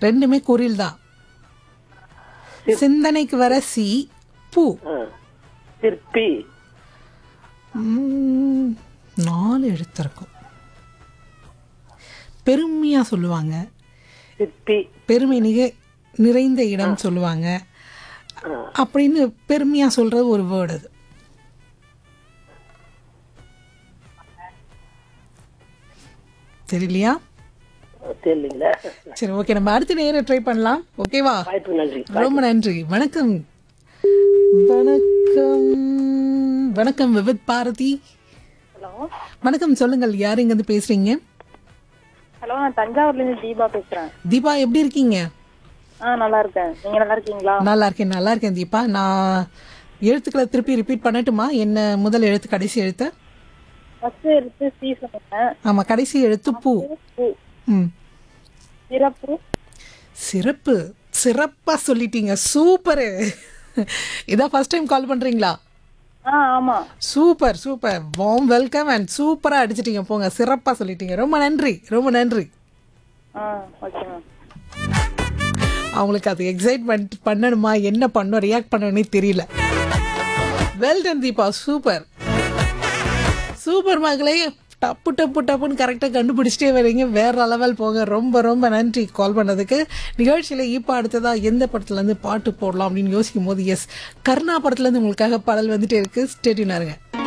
ரெண்டுமே குறில் தான் சிந்தனைக்கு வர சி பூ ஆ. சிற்பி ம், நாலு எழுத்து இருக்கும் பெருமையா சொல்லுவாங்க சிற்பி பெருமை நிக நிறைந்த இடம் சொல்லுவாங்க அப்படின்னு பெருமையா சொல்றது ஒரு வேர்டு அது தெரியலையா தெரியலீங்களா சரி ஓகே நம்ம அடுத்த நேரம் ட்ரை பண்ணலாம் ஓகேவா வாய்ப்பு நன்றி ரொம்ப நன்றி வணக்கம் வணக்கம் வணக்கம் விவித் பாரதி ஹலோ வணக்கம் சொல்லுங்கள் யார் இங்கேருந்து பேசுறீங்க ஹலோ நான் தஞ்சாவூர்ல இருந்து தீபா பேசுறேன் தீபா எப்படி இருக்கீங்க ஆ நல்லா இருக்கேன் நீங்க நல்லா இருக்கீங்களா நல்லா இருக்கேன் நல்லா இருக்கேன் தீபா நான் எழுத்துக்களை திருப்பி ரிப்பீட் பண்ணட்டுமா என்ன முதல் எழுத்து கடைசி எழுத்து ஃபர்ஸ்ட் எடுத்து சி சொன்னேன் ஆமா கடைசி எழுத்து பூ பூ ம் சிறப்பு சிறப்பு சிறப்பா சொல்லிட்டீங்க சூப்பரு இதான் ஃபர்ஸ்ட் டைம் கால் பண்றீங்களா ஆ ஆமா super super warm welcome and சூப்பரா அடிச்சிட்டீங்க போங்க சிறப்பா சொல்லிட்டீங்க ரொம்ப நன்றி ரொம்ப நன்றி ஆ ஓகே மேம் அவங்களுக்கு அது எக்ஸைட்மெண்ட் பண்ணணுமா என்ன பண்ணணும் ரியாக்ட் பண்ணணும்னே தெரியல well done Deepa super super மகளே டப்பு டப்பு டப்புன்னு கரெக்டாக கண்டுபிடிச்சிட்டே வரீங்க வேற லெவல் போங்க ரொம்ப ரொம்ப நன்றி கால் பண்ணதுக்கு நிகழ்ச்சியில் இப்போ அடுத்ததாக எந்த படத்துலேருந்து பாட்டு போடலாம் அப்படின்னு யோசிக்கும் போது எஸ் கருணா படத்துலேருந்து உங்களுக்காக பாடல் வந்துட்டே இருக்கு ஸ்டேட்யூனாருங்க